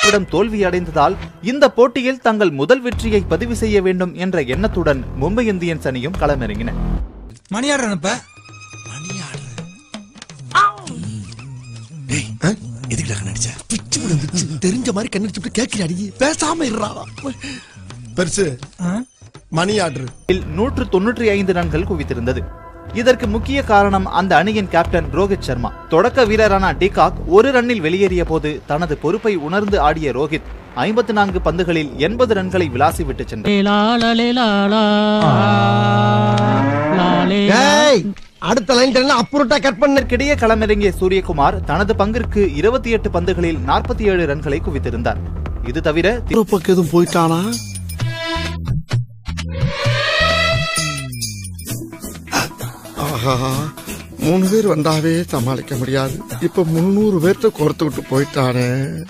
பஞ்சாபிடம் தோல்வி அடைந்ததால் இந்த போட்டியில் தங்கள் முதல் வெற்றியை பதிவு செய்ய வேண்டும் என்ற எண்ணத்துடன் மும்பை இந்தியன்ஸ் அணியும் களமிறங்கின மணியாடுறேன் இப்ப எதுக்குடா நடிச்ச பிச்சு விழுந்துச்சு தெரிஞ்ச மாதிரி கண்ணடிச்சு கேட்கிறாடி பேசாம இருறா பெருசு மணி ஆர்டர் இதில் நூற்று தொன்னூற்றி ஐந்து ரன்கள் குவித்திருந்தது இதற்கு முக்கிய காரணம் அந்த அணியின் கேப்டன் ரோஹித் சர்மா தொடக்க வீரரான டிகாக் ஒரு ரன்னில் வெளியேறிய போது தனது பொறுப்பை உணர்ந்து ஆடிய ரோஹித் ஐம்பத்து நான்கு பந்துகளில் எண்பது ரன்களை விளாசிவிட்டு சென்றார் ஏய் அடுத்த லைன் தெரியல அப்புறட்டா கட் பண்ண இதற்கிடையே களமிறங்கிய சூரியகுமார் தனது பங்கிற்கு இருபத்தி எட்டு பந்துகளில் நாற்பத்தி ஏழு ரன்களை குவித்திருந்தார் இது தவிர தி- பக்கம் எதுவும் போயிட்டானா ஆஹா மூணு பேர் வந்தாவே சமாளிக்க முடியாது இப்ப முன்னூறு பேர்த்த கோர்த்து விட்டு போயிட்டானே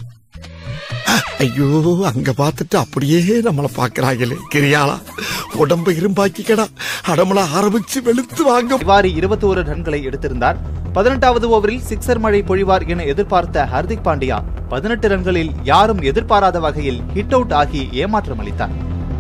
ஐயோ அங்க பார்த்துட்டு அப்படியே நம்மள பாக்குறாங்களே கிரியாளா உடம்ப இரும்பாக்கிக்கடா அடமள ஆரம்பிச்சு வெளுத்து வாங்க திவாரி இருபத்தி ஒரு ரன்களை எடுத்திருந்தார் பதினெட்டாவது ஓவரில் சிக்ஸர் மழை பொழிவார் என எதிர்பார்த்த ஹர்திக் பாண்டியா பதினெட்டு ரன்களில் யாரும் எதிர்பாராத வகையில் ஹிட் அவுட் ஆகி ஏமாற்றம் அளித்தார்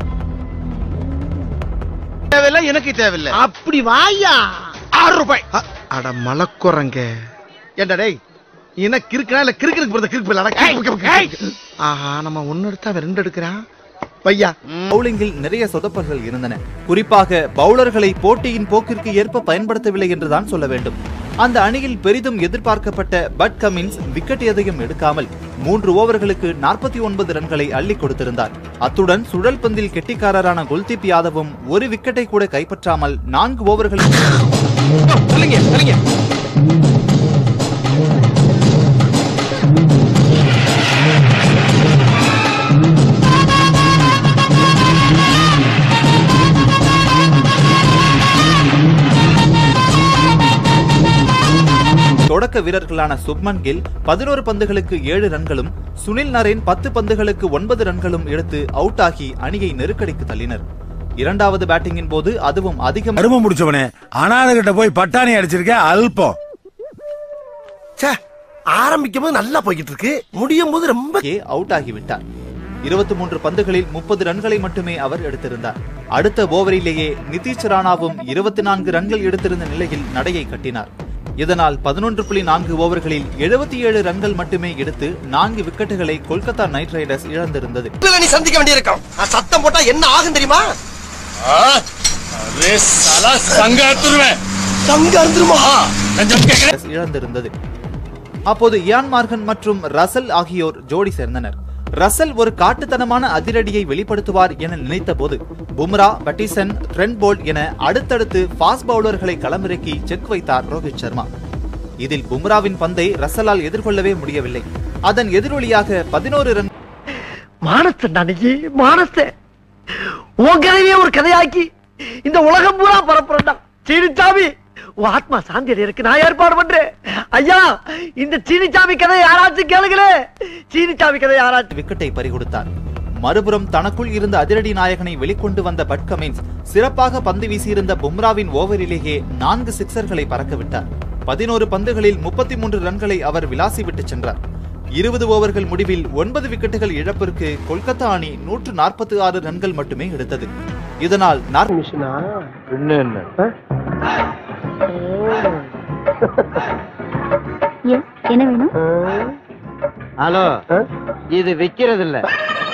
தேவையில்லை எனக்கு தேவையில்லை அப்படி வாயா ஆறு ரூபாய் அ- அட மலக்குறங்க ஏண்டா டேய் எனக்கு இருக்கா இல்ல கிறுக்கு போறத கிறுக்கு ஆஹா நம்ம ஒன்னு எடுத்தா அவன் ரெண்டு எடுக்கிறான் பையா பவுலிங்கில் நிறைய சொதப்பல்கள் இருந்தன குறிப்பாக பவுலர்களை போட்டியின் போக்கிற்கு ஏற்ப பயன்படுத்தவில்லை என்றுதான் சொல்ல வேண்டும் அந்த அணியில் பெரிதும் எதிர்பார்க்கப்பட்ட பட் கமின்ஸ் விக்கெட் எதையும் எடுக்காமல் மூன்று ஓவர்களுக்கு நாற்பத்தி ஒன்பது ரன்களை அள்ளி கொடுத்திருந்தார் அத்துடன் சுழல் பந்தில் கெட்டிக்காரரான குல்தீப் யாதவும் ஒரு விக்கெட்டை கூட கைப்பற்றாமல் நான்கு ஓவர்களுக்கு சொல்லுங்க சொல்லுங்க தொடக்க வீரர்களான சுப்மன் கில் பதினோரு பந்துகளுக்கு ஏழு ரன்களும் சுனில் நரேன் பத்து பந்துகளுக்கு ஒன்பது ரன்களும் எடுத்து அவுட் ஆகி அணியை நெருக்கடிக்கு தள்ளினர் இரண்டாவது பேட்டிங்கின் போது அதுவும் அதிகம் அருமை முடிச்சவனே அனாத கிட்ட போய் பட்டாணி அடிச்சிருக்க அல்பம் ச்சே ஆரம்பிக்கும் போது நல்லா போய்கிட்டு இருக்கு முடியும் போது ரொம்ப ஏ அவுட் ஆகிவிட்டார் இருபத்தி மூன்று பந்துகளில் முப்பது ரன்களை மட்டுமே அவர் எடுத்திருந்தார் அடுத்த ஓவரிலேயே நிதிஷ் ராணாவும் இருபத்தி நான்கு ரன்கள் எடுத்திருந்த நிலையில் நடையை கட்டினார் இதனால் பதினொன்று புள்ளி நான்கு ஓவர்களில் எழுபத்தி ஏழு ரன்கள் மட்டுமே எடுத்து நான்கு விக்கெட்டுகளை கொல்கத்தா நைட் ரைடர்ஸ் இழந்திருந்தது நீ சந்திக்க வேண்டியிருக்கும் நான் சத்தம் போட்டா என்ன ஆகும் தெரியுமா தங்க இருந்துருமா ரைடர்ஸ் இழந்திருந்தது அப்போது இயான் மார்கன் மற்றும் ரசல் ஆகியோர் ஜோடி சேர்ந்தனர் ரசல் ஒரு காட்டுத்தனமான அதிரடியை வெளிப்படுத்துவார் என நினைத்தபோது பும்ரா பட்டிசன் ட்ரெண்ட் போல்ட் என அடுத்தடுத்து ஃபாஸ்ட் பவுலர்களை களமிறக்கி செக் வைத்தார் ரோஹித் சர்மா இதில் பும்ராவின் பந்தை ரசலால் எதிர்கொள்ளவே முடியவில்லை அதன் எதிரொலியாக பதினோரு ரன் மானஸ்தன் அன்னைக்கு மானஸ்த உன் கதையே ஒரு கதையாக்கி இந்த உலகம் பூரா பரப்புறா சீனிச்சாமி உன் ஆத்மா சாந்தி அடையறதுக்கு நான் ஏற்பாடு பண்றேன் ஐயா இந்த சீனிச்சாமி கதை யாராச்சும் கேளுங்களே சீனிச்சாமி கதை யாராச்சும் விக்கெட்டை பறிகொடுத்தார் மறுபுறம் தனக்குள் இருந்த அதிரடி நாயகனை வெளிக்கொண்டு வந்த பட் கமின்ஸ் சிறப்பாக பந்து வீசியிருந்த பும்ராவின் ஓவரிலேயே நான்கு சிக்சர்களை பறக்கவிட்டார் பதினோரு பந்துகளில் முப்பத்தி மூன்று ரன்களை அவர் விளாசி விட்டு சென்றார் இருபது ஓவர்கள் முடிவில் ஒன்பது விக்கெட்டுகள் இழப்பிற்கு கொல்கத்தா அணி நூற்று நாற்பத்தி ஆறு ரன்கள் மட்டுமே எடுத்தது இதனால் நாற்ப- என்ன வேணும் ஹலோ இது விக்கிறது இல்ல